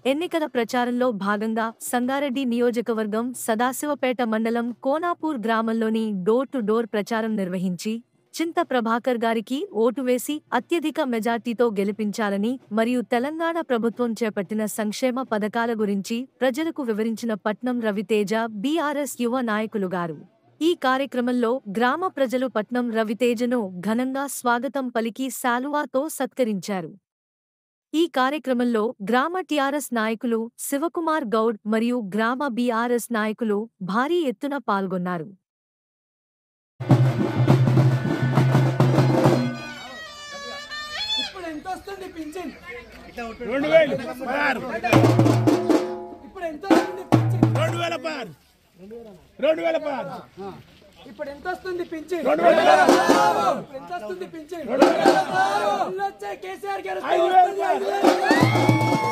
ఎన్నికల ప్రచారంలో భాగంగా సంగారెడ్డి నియోజకవర్గం సదాశివపేట మండలం కోనాపూర్ గ్రామంలోని డోర్ టు డోర్ ప్రచారం నిర్వహించి చింత ప్రభాకర్ గారికి ఓటు వేసి అత్యధిక మెజార్టీతో గెలిపించాలని మరియు తెలంగాణ ప్రభుత్వం చేపట్టిన సంక్షేమ పథకాల గురించి ప్రజలకు వివరించిన పట్నం రవితేజ బీఆర్ఎస్ యువ నాయకులు గారు ఈ కార్యక్రమంలో గ్రామ ప్రజలు పట్నం రవితేజను ఘనంగా స్వాగతం పలికి శాలువాతో సత్కరించారు ఈ కార్యక్రమంలో గ్రామ టీఆర్ఎస్ నాయకులు శివకుమార్ గౌడ్ మరియు గ్రామ బీఆర్ఎస్ నాయకులు భారీ ఎత్తున పాల్గొన్నారు ఇప్పుడు ఎంత వస్తుంది పింఛన్ రెండు వేలు పదహారు ఇప్పుడు ఎంత వస్తుంది పింఛన్ రెండు వేల పదహారు రెండు వేల పదహారు ఇప్పుడు ఎంత వస్తుంది పింఛన్ రెండు వేల పదహారు ఇప్పుడు ఎంత వస్తుంది పింఛన్ ఇల్లు వచ్చే కేసీఆర్ గారు వస్తే ఐదు వేలు వస్తుంది, ఐదు వేలు.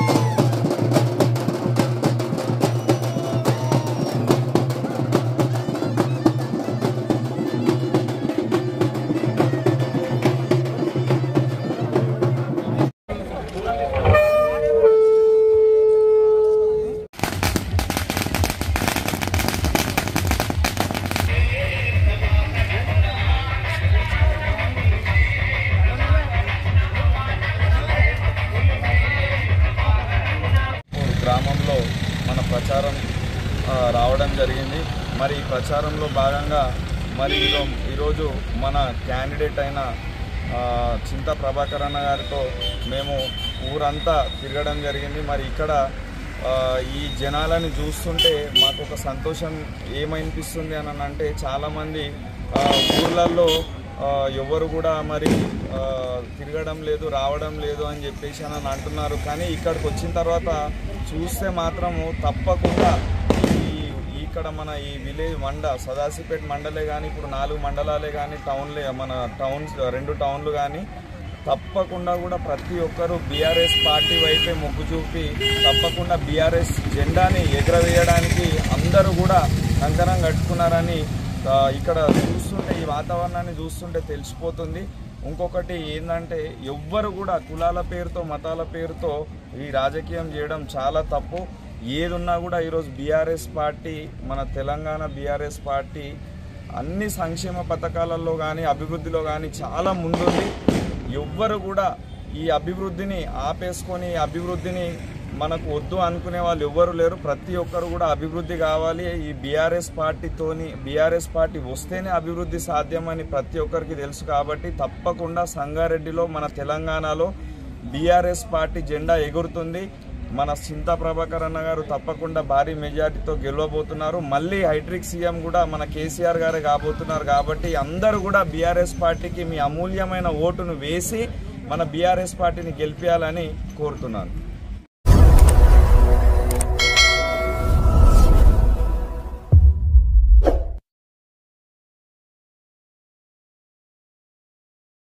గ్రామంలో మన ప్రచారం ఆ, రావడం జరిగింది మరి ఈ ప్రచారంలో భాగంగా మరి ఈరో- ఈరోజు మన క్యాండిడేట్ అయిన ఆ, చింత ప్రభాకర్ అన్న గారితో మేము ఊరంతా తిరగడం జరిగింది మరి ఇక్కడ ఆ, ఈ జనాలని చూస్తుంటే మాకు ఒక సంతోషం ఏమనిపిస్తుంది అని అంటే చాలామంది ఆ, ఊర్లలో ఆ, ఎవరు కూడా మరి ఆ, తిరగడం లేదు రావడం లేదు అని చెప్పేసి అని అంటున్నారు కానీ ఇక్కడికి వచ్చిన తర్వాత చూస్తే మాత్రము తప్పకుండా ఈ ఇక్కడ మన ఈ విలేజ్ మండ సదాశివపేట మండలే కానీ ఇప్పుడు నాలుగు మండలాలే కానీ టౌన్లే మన టౌన్స్ రెండు టౌన్లు కానీ తప్పకుండా కూడా ప్రతి ఒక్కరూ బీఆర్ఎస్ పార్టీ వైపే మొగ్గు చూపి తప్పకుండా బీఆర్ఎస్ జెండాని ఎగరవేయడానికి అందరూ కూడా కంకణం కట్టుకున్నారని ఆ, ఇక్కడ చూస్తుంటే ఈ వాతావరణాన్ని చూస్తుంటే తెలిసిపోతుంది ఇంకొకటి ఏంటంటే ఎవ్వరు కూడా కులాల పేరుతో మతాల పేరుతో ఈ రాజకీయం చేయడం చాలా తప్పు ఏదున్నా కూడా ఈరోజు బీఆర్ఎస్ పార్టీ మన తెలంగాణ బీఆర్ఎస్ పార్టీ అన్ని సంక్షేమ పథకాలలో కానీ అభివృద్ధిలో కానీ చాలా ముందుంది ఎవ్వరు కూడా ఈ అభివృద్ధిని ఆపేసుకొని ఈ అభివృద్ధిని మనకు వద్దు అనుకునే వాళ్ళు ఎవ్వరు లేరు ప్రతి ఒక్కరు కూడా అభివృద్ధి కావాలి ఈ బీఆర్ఎస్ పార్టీతోని బీఆర్ఎస్ పార్టీ వస్తేనే అభివృద్ధి సాధ్యమని ప్రతి ఒక్కరికి తెలుసు కాబట్టి తప్పకుండా సంగారెడ్డిలో మన తెలంగాణలో బీఆర్ఎస్ పార్టీ జెండా ఎగురుతుంది మన చింతా ప్రభాకర్ అన్న గారు తప్పకుండా భారీ మెజార్టీతో గెలవబోతున్నారు మళ్ళీ హైడ్రిక్ సీఎం కూడా మన కేసీఆర్ గారే కాబోతున్నారు కాబట్టి అందరూ కూడా బీఆర్ఎస్ పార్టీకి మీ అమూల్యమైన ఓటును వేసి మన బీఆర్ఎస్ పార్టీని గెలిపించాలని కోరుతున్నాను